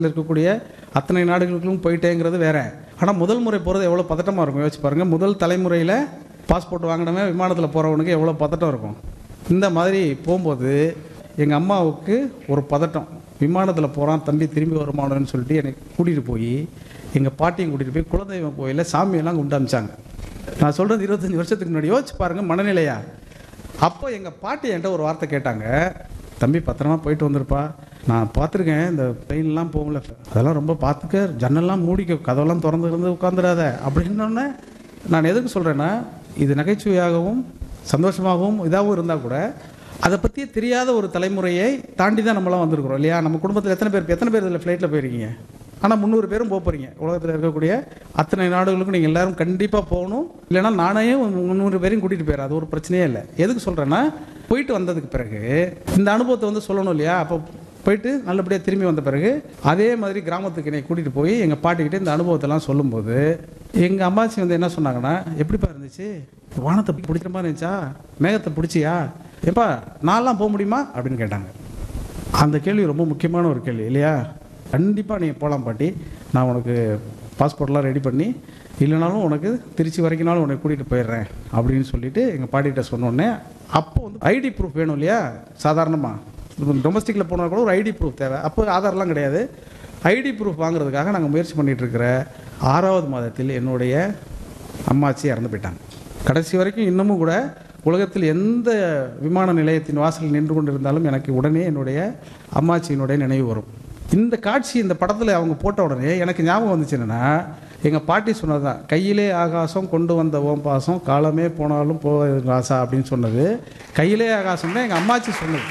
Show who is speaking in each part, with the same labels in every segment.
Speaker 1: இருக்கக்கூடிய அத்தனை நாடுகளுக்கும் போயிட்டேங்கிறது வேற ஆனால் முதல் முறை போகிறது எவ்வளோ பதட்டமாக இருக்கும் யோசிச்சு பாருங்க முதல் தலைமுறையில் பாஸ்போர்ட் வாங்கினவன் விமானத்தில் போகிறவனுக்கு எவ்வளோ பதட்டம் இருக்கும் இந்த மாதிரி போகும்போது எங்கள் அம்மாவுக்கு ஒரு பதட்டம் விமானத்தில் போகிறான் தம்பி திரும்பி வருமானன்னு சொல்லிட்டு என்னை கூட்டிகிட்டு போய் எங்கள் பாட்டியும் கூட்டிகிட்டு போய் குலதெய்வம் கோயிலில் சாமியெல்லாம் குண்டு அமிச்சாங்க நான் சொல்கிறது இருபத்தஞ்சி வருஷத்துக்கு முன்னாடி யோசிச்சு பாருங்க மனநிலையா அப்போ எங்கள் பாட்டி என்கிட்ட ஒரு வார்த்தை கேட்டாங்க தம்பி பத்திரமா போயிட்டு வந்திருப்பா நான் பார்த்துருக்கேன் இந்த ட்ரெயின்லாம் போகல அதெல்லாம் ரொம்ப பார்த்துக்க ஜன்னல்லாம் மூடிக்க கதவெல்லாம் திறந்து இருந்து உட்காந்துடாத அப்படின்னோடனே நான் எதுக்கு சொல்கிறேன்னா இது நகைச்சுவையாகவும் சந்தோஷமாகவும் இதாகவும் இருந்தால் கூட அதை பற்றி தெரியாத ஒரு தலைமுறையை தாண்டி தான் நம்மளாம் வந்திருக்கிறோம் இல்லையா நம்ம குடும்பத்தில் எத்தனை பேர் எத்தனை பேர் இதில் ஃப்ளைட்டில் போயிருக்கீங்க ஆனால் முந்நூறு பேரும் போக போகிறீங்க உலகத்தில் இருக்கக்கூடிய அத்தனை நாடுகளுக்கும் நீங்கள் எல்லாரும் கண்டிப்பாக போகணும் இல்லைன்னா நானே முந்நூறு பேரையும் கூட்டிகிட்டு போயிடுறேன் அது ஒரு பிரச்சனையே இல்லை எதுக்கு சொல்கிறேன்னா போயிட்டு வந்ததுக்கு பிறகு இந்த அனுபவத்தை வந்து சொல்லணும் இல்லையா அப்போ போயிட்டு நல்லபடியாக திரும்பி வந்த பிறகு அதே மாதிரி கிராமத்துக்கு என்னை கூட்டிகிட்டு போய் எங்கள் பாட்டிக்கிட்ட இந்த அனுபவத்தெல்லாம் சொல்லும்போது எங்கள் அம்மாச்சி வந்து என்ன சொன்னாங்கன்னா எப்படிப்பா இருந்துச்சு வானத்தை பிடிக்கிற மாதிரி இருந்துச்சா மேகத்தை பிடிச்சியா ஏப்பா நான்லாம் போக முடியுமா அப்படின்னு கேட்டாங்க அந்த கேள்வி ரொம்ப முக்கியமான ஒரு கேள்வி இல்லையா கண்டிப்பாக நீங்கள் போகலாம் பாட்டி நான் உனக்கு பாஸ்போர்ட்லாம் ரெடி பண்ணி இல்லைனாலும் உனக்கு திருச்சி வரைக்கும்னாலும் உனக்கு கூட்டிகிட்டு போயிடுறேன் அப்படின்னு சொல்லிட்டு எங்கள் பாட்டிகிட்ட சொன்னோடனே அப்போ வந்து ஐடி ப்ரூஃப் வேணும் இல்லையா சாதாரணமாக டொமஸ்டிக்கில் போனால் கூட ஒரு ஐடி ப்ரூஃப் தேவை அப்போ ஆதார்லாம் கிடையாது ஐடி ப்ரூஃப் வாங்குறதுக்காக நாங்கள் முயற்சி பண்ணிகிட்டு இருக்கிற ஆறாவது மாதத்தில் என்னுடைய அம்மாச்சி இறந்து போயிட்டாங்க கடைசி வரைக்கும் இன்னமும் கூட உலகத்தில் எந்த விமான நிலையத்தின் வாசலில் நின்று கொண்டு இருந்தாலும் எனக்கு உடனே என்னுடைய அம்மாச்சியினுடைய நினைவு வரும் இந்த காட்சி இந்த படத்தில் அவங்க போட்ட உடனே எனக்கு ஞாபகம் வந்துச்சு என்னன்னா எங்கள் பாட்டி சொன்னது தான் கையிலே ஆகாசம் கொண்டு வந்த ஓம் பாசம் காலமே போனாலும் போவது ராசா அப்படின்னு சொன்னது கையிலே ஆகாசம் தான் எங்கள் அம்மாச்சி சொன்னது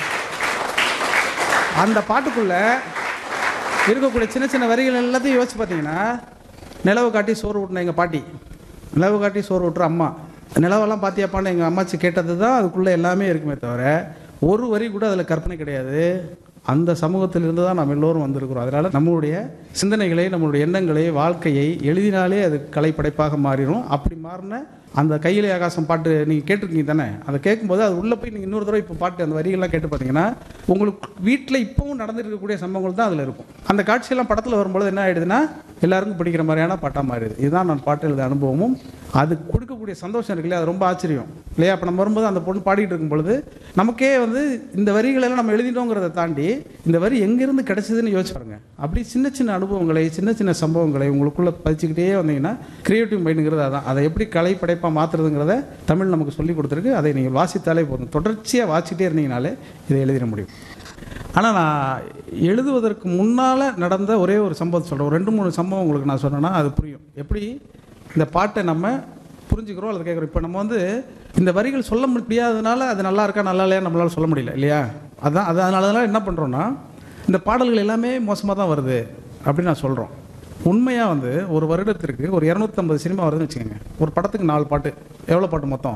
Speaker 1: அந்த பாட்டுக்குள்ள இருக்கக்கூடிய சின்ன சின்ன வரிகள் எல்லாத்தையும் யோசிச்சு பார்த்தீங்கன்னா நிலவு காட்டி சோறு ஊட்டின எங்கள் பாட்டி நிலவு காட்டி சோறு ஊட்டுற அம்மா நிலவெல்லாம் பார்த்தியாப்பான்னு எங்கள் அம்மாச்சி கேட்டது தான் அதுக்குள்ளே எல்லாமே இருக்குமே தவிர ஒரு வரி கூட அதில் கற்பனை கிடையாது அந்த சமூகத்திலிருந்து தான் நம்ம எல்லோரும் வந்திருக்கிறோம் அதனால் நம்மளுடைய சிந்தனைகளை நம்மளுடைய எண்ணங்களை வாழ்க்கையை எழுதினாலே அது கலைப்படைப்பாக மாறிடும் அப்படி மாறின அந்த கையிலே ஆகாசம் பாட்டு நீங்கள் கேட்டிருக்கீங்க தானே அதை கேட்கும்போது அது உள்ளே போய் நீங்கள் இன்னொரு தடவை இப்போ பாட்டு அந்த வரிகள்லாம் கேட்டு பார்த்தீங்கன்னா உங்களுக்கு வீட்டில் இப்பவும் நடந்துட்டு இருக்கக்கூடிய சம்பவங்கள் தான் அதில் இருக்கும் அந்த காட்சியெல்லாம் படத்தில் வரும்பொழுது என்ன ஆயிடுதுன்னா எல்லாருக்கும் பிடிக்கிற மாதிரியான பாட்டாக மாறிடுது இதுதான் நான் பாட்டு எழுத அனுபவமும் அது கொடுக்கக்கூடிய சந்தோஷம் இருக்குல்ல அது ரொம்ப ஆச்சரியம் இல்லையா அப்போ நம்ம வரும்போது அந்த பொண்ணு பாடிட்டு இருக்கும் பொழுது நமக்கே வந்து இந்த வரிகளெல்லாம் நம்ம எழுதிட்டோங்கிறத தாண்டி இந்த வரி எங்கேருந்து கிடைச்சதுன்னு யோசிச்சு பாருங்க அப்படி சின்ன சின்ன அனுபவங்களை சின்ன சின்ன சம்பவங்களை உங்களுக்குள்ள பதிச்சுக்கிட்டே வந்தீங்கன்னா கிரியேட்டிவ் மைண்டுங்கிறது அதான் அதை எப்படி கலை படைப்பாக மாற்றுறதுங்கிறத தமிழ் நமக்கு சொல்லி கொடுத்துருக்கு அதை நீங்கள் வாசித்தாலே போதும் தொடர்ச்சியாக வாசிக்கிட்டே இருந்தீங்கனாலே இதை எழுதிட முடியும் ஆனால் நான் எழுதுவதற்கு முன்னால் நடந்த ஒரே ஒரு சம்பவத்தை சொல்கிறேன் ஒரு ரெண்டு மூணு சம்பவம் உங்களுக்கு நான் சொன்னேன்னா அது புரியும் எப்படி இந்த பாட்டை நம்ம புரிஞ்சுக்கிறோம் அல்லது கேட்குறோம் இப்போ நம்ம வந்து இந்த வரிகள் சொல்ல முடியாததுனால அது நல்லா இருக்கா நல்லா இல்லையா நம்மளால சொல்ல முடியல இல்லையா அதான் அது அதனால தான் என்ன பண்ணுறோன்னா இந்த பாடல்கள் எல்லாமே மோசமாக தான் வருது அப்படின்னு நான் சொல்கிறோம் உண்மையாக வந்து ஒரு வருடத்திற்கு ஒரு இரநூத்தம்பது சினிமா வருதுன்னு வச்சுக்கோங்க ஒரு படத்துக்கு நாலு பாட்டு எவ்வளோ பாட்டு மொத்தம்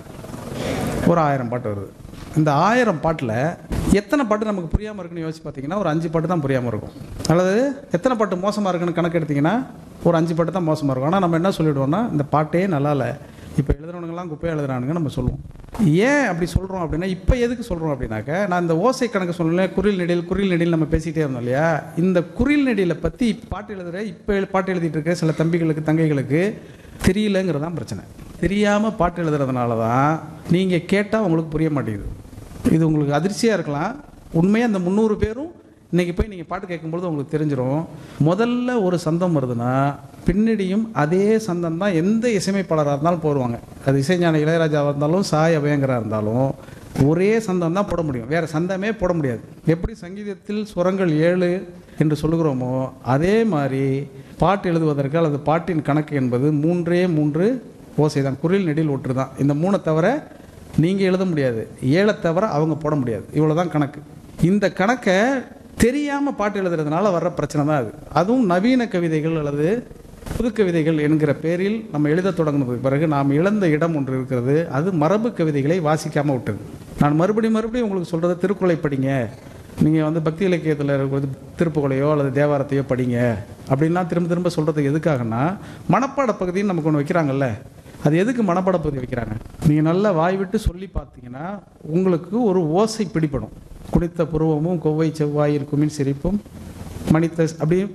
Speaker 1: ஒரு ஆயிரம் பாட்டு வருது இந்த ஆயிரம் பாட்டில் எத்தனை பாட்டு நமக்கு புரியாமல் இருக்குன்னு யோசிச்சு பார்த்தீங்கன்னா ஒரு அஞ்சு பாட்டு தான் புரியாமல் இருக்கும் அல்லது எத்தனை பாட்டு மோசமாக இருக்குன்னு கணக்கு எடுத்தீங்கன்னா ஒரு அஞ்சு பாட்டு தான் மோசமாக இருக்கும் ஆனால் நம்ம என்ன சொல்லிவிடுவோம்னா இந்த பாட்டே நல்லா இல்லை இப்போ எழுதுறவனுங்கெல்லாம் குப்பையாக எழுதுறானுங்க நம்ம சொல்லுவோம் ஏன் அப்படி சொல்கிறோம் அப்படின்னா இப்போ எதுக்கு சொல்கிறோம் அப்படின்னாக்க நான் இந்த ஓசை கணக்கு சொல்லல குரில் நெடில் குரில் நெடில் நம்ம பேசிக்கிட்டே இருந்தோம் இல்லையா இந்த குரில் நெடியில் பற்றி பாட்டு எழுதுகிற இப்போ பாட்டு எழுதிட்டு இருக்க சில தம்பிகளுக்கு தங்கைகளுக்கு தெரியலங்கிறது தான் பிரச்சனை தெரியாமல் பாட்டு எழுதுறதுனால தான் நீங்கள் கேட்டால் உங்களுக்கு புரிய மாட்டேங்குது இது உங்களுக்கு அதிர்ச்சியாக இருக்கலாம் உண்மையாக அந்த முந்நூறு பேரும் இன்றைக்கி போய் நீங்கள் பாட்டு கேட்கும்பொழுது உங்களுக்கு தெரிஞ்சிடும் முதல்ல ஒரு சந்தம் வருதுன்னா பின்னடியும் அதே சந்தம் தான் எந்த இசையமைப்பாளராக இருந்தாலும் போடுவாங்க அது இசைஞான இளையராஜாவாக இருந்தாலும் சாய் அபயங்கராக இருந்தாலும் ஒரே சந்தம் தான் போட முடியும் வேறு சந்தமே போட முடியாது எப்படி சங்கீதத்தில் சுரங்கள் ஏழு என்று சொல்லுகிறோமோ அதே மாதிரி பாட்டு எழுதுவதற்கு அல்லது பாட்டின் கணக்கு என்பது மூன்றே மூன்று ஓசை தான் குரில் நெடில் ஒற்று தான் இந்த மூணை தவிர நீங்கள் எழுத முடியாது ஏழை தவிர அவங்க போட முடியாது இவ்வளோ தான் கணக்கு இந்த கணக்கை தெரியாமல் பாட்டு எழுதுறதுனால வர்ற பிரச்சனை தான் அது அதுவும் நவீன கவிதைகள் அல்லது புது கவிதைகள் என்கிற பேரில் நம்ம எழுத தொடங்கினதுக்கு பிறகு நாம் இழந்த இடம் ஒன்று இருக்கிறது அது மரபு கவிதைகளை வாசிக்காமல் விட்டது நான் மறுபடியும் மறுபடியும் உங்களுக்கு சொல்கிறது திருக்குறளை படிங்க நீங்கள் வந்து பக்தி இலக்கியத்தில் இருக்கிறது திருப்புகளையோ அல்லது தேவாரத்தையோ படிங்க அப்படின்லாம் திரும்ப திரும்ப சொல்கிறது எதுக்காகன்னா மனப்பாட பகுதின்னு நமக்கு ஒன்று வைக்கிறாங்கல்ல அது எதுக்கு மனப்பாட பகுதி வைக்கிறாங்க நீங்கள் நல்லா வாய் விட்டு சொல்லி பார்த்தீங்கன்னா உங்களுக்கு ஒரு ஓசை பிடிபடும் குடித்த புருவமும் கொவ்வை செவ்வாயில் குமின் சிரிப்பும் மணித்தஸ் அப்படி